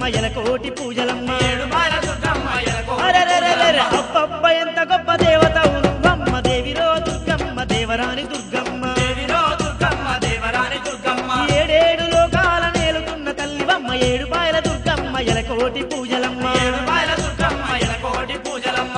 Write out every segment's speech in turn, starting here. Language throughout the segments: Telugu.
ఎలకోటి పూజలమ్మ ఏడు బాల దుర్గమ్మ ఎలకోటి అరెరెరెరెరె, అబ్బబ్బ ఎంత గొప్ప దేవతవు నువ్వమ్మ దేవిరో దుర్గమ్మ దేవరాని దుర్గమ్మ దేవిరో దుర్గమ్మ దేవరాని దుర్గమ్మ ఏడేడు లోకాల నేలుతున్న తల్లివమ్మ ఏడు బాయల దుర్గమ్మ ఎలకోటి పూజలమ్మ ఏడు బాల దుర్గమ్మ ఎలకోటి పూజలమ్మ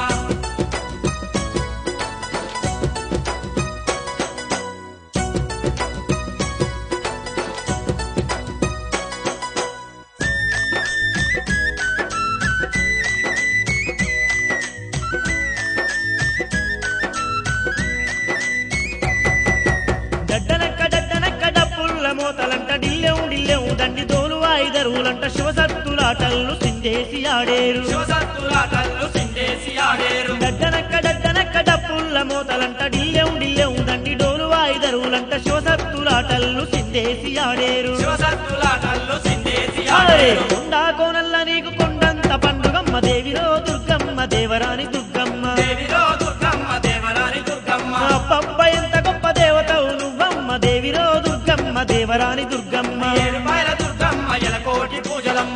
డడ్డనక్క డడ్డనక్క డప్పుల్ల మోతలంట డిల్లెం డిల్లెం దండి తోలు వాయిదరువులంట శివసత్తులాటల్లు సిందేసి ఆడేరు శివసత్తులాటల్లు సిండేసి ఆడేరు డడ్డనక్క డడ్డనక్క డప్పుల్ల మోతలంట డిల్లెం డిల్లెం దండి డోలు వాయిదరువులంట శివసత్తులాటల్లు సిందేసి ఆడేరు శివసత్తులాటల్లు సిండేసి అరే ఆడేరు కొండా కోనల్ల నీకు కొండంత పండుగమ్మ దేవిరో దుర్గమ్మ దేవరాని దుర్గమ్మ దేవిరో దుర్గమ్మ దేవరాని దుర్గమ్మ అబ్బబ్బ ఎంత గొప్ప దేవతవు నువ్వమ్మ దేవిరో దుర్గమ్మ దేవరాని దుర్గమ్మ ఏడు బాల దుర్గమ్మ ఎలకోటి పూజలమ్మ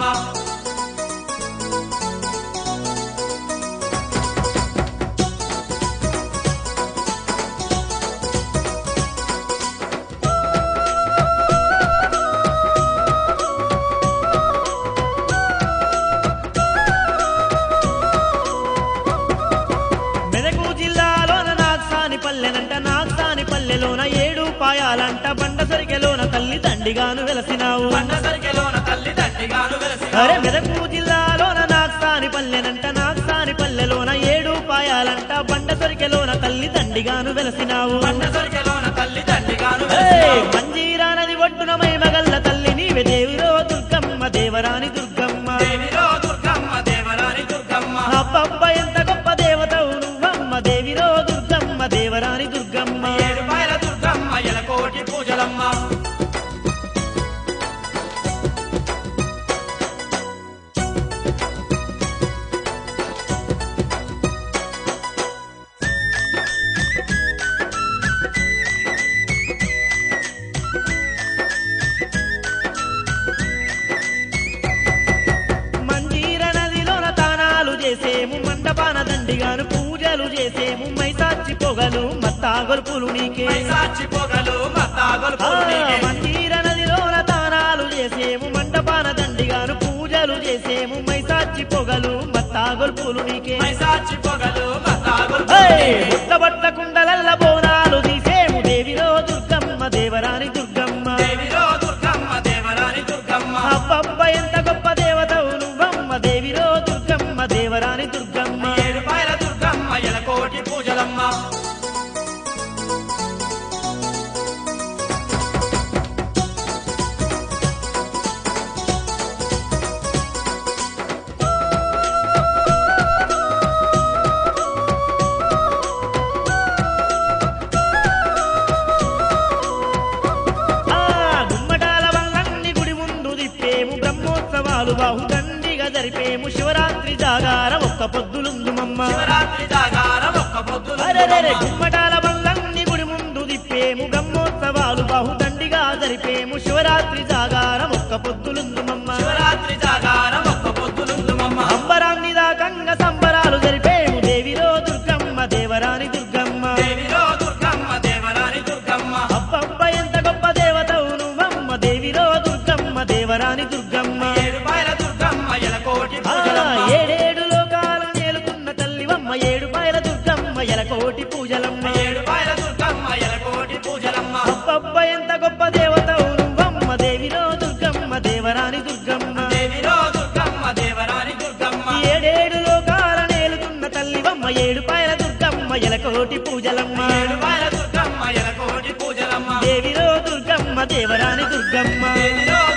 మెదకు జిల్లాలోన నాగ్సాని పల్లెనంట నాగ్సాని పల్లెలోన ఏడు పాయాలంట బండ సరికెలోన తల్లి దండిగాను వెలసినావు పండ సరికెలోన తల్లి దండిగాను వెలసి అరే మెదకు జిల్లాలోన నాగ్సాని పల్లెనంట నాగ్సాని పల్లెలోన ఏడు పాయాలంట బండ సరికెలోన తల్లి దండిగాను వెలసినావు పండ సరికెలోన తల్లి దండిగాను ఏయ్! వెలసి మంజీరా నది ఒడ్డున మైమగల్ల తల్లి నీవే దేవిరో దుర్గమ్మ దేవరాని దుర్గమ్మ దేవిరో దుర్గమ్మ దేవరాని దుర్గమ్మ అబ్బబ్బ ఎంత గొప్ప దేవతవు నువ్వమ్మ దేవిరో దుర్గమ్మ దేవరాని దుర్గమ్మ ఏడు బాల దుర్గమ్మ ఎలకోటి పూజలమ్మ మంజీర నదిలోన తానాలు చేసేము మండపాన దండిగాను పూజలు చేసేము మైసాచి పొగలు మత్తా గొలుపులు నీకే మైసాచి పొగలు మత్తాగొలు ఆ, పూర్ణికి మంజీర నదిలోన తానాలు చేసేము మండపాన దండిగాను పూజలు చేసేము మైసాచి పొగలు మత్తా గొలుపులు నీకే మైసాచి పొగలు మత్తాగొలు ఏయ్! పూర్ణికి పుట్టబట్ట కుండలల్ల బోనాలు తీసేము దేవిరో దుర్గమ్మ దేవరాని దుర్గమ్మ దేవిరో దుర్గమ్మ దేవరాని దుర్గమ్మ అబ్బబ్బ ఎంత గొప్ప దేవతవు నువ్వమ్మ దేవిరో దుర్గమ్మ దేవరాని దుర్గమ్మ ఏడు బాల దుర్గమ్మ ఎలకోటి పూజలమ్మ ఆ గుమ్మటాల వల్లంగి గుడి ముందు తిప్పేము బ్రహ్మోత్సవాలు బాహుదండిగా జరిపేము శివరాత్రి జాగారం ఒక్క పొద్దులుందు మమ్మ శివరాత్రి జాగారం ఒక్క పొద్దులు అరెరెరె గుమ్మటాల వల్లంగి గుడి ముందు తిప్పేము బ్రహ్మోత్సవాలు బాహుదండిగా జరిపేము శివరాత్రి జాగారం ఒక్క పొద్దులుందు మమ్మ శివరాత్రి జాగారం ఒక్క పొద్దులుందు మమ్మ అంబరాన్ని దాకంగ సంబరాలు జరిపేము దేవిరో దుర్గమ్మ దేవరాని దుర్గమ్మ దేవిరో దుర్గమ్మ దేవరాని దుర్గమ్మ అబ్బబ్బ ఎంత గొప్ప దేవతవు నువ్వమ్మ దేవిరో దుర్గమ్మ దేవరాని దుర్గమ్మ ఏడు బాల దుర్గమ్మ ఎలకోటి ఆ, పూజలమ్మ ఏడేడు లోకాల నేలుకున్న తల్లివమ్మ ఏడు పాయల దుర్గమ్మ ఎలకోటి పూజలమ్మ ఏడు బాల దుర్గమ్మ ఎలకోటి పూజలమ్మ అబ్బబ్బ ఎంత గొప్ప దేవతవు నువ్వమ్మ దేవిరో దుర్గమ్మ దేవరాని దుర్గమ్మ దేవిరో దుర్గమ్మ దేవరాని దుర్గమ్మ ఏడేడు లోకాల నేలుతున్న తల్లివమ్మ ఏడు పాయల దుర్గమ్మ ఎలకోటి పూజలమ్మ ఏడు బాల దుర్గమ్మ ఎలకోటి పూజలమ్మ దేవిరో దుర్గమ్మ దేవరాని దుర్గమ్మ దేవిరో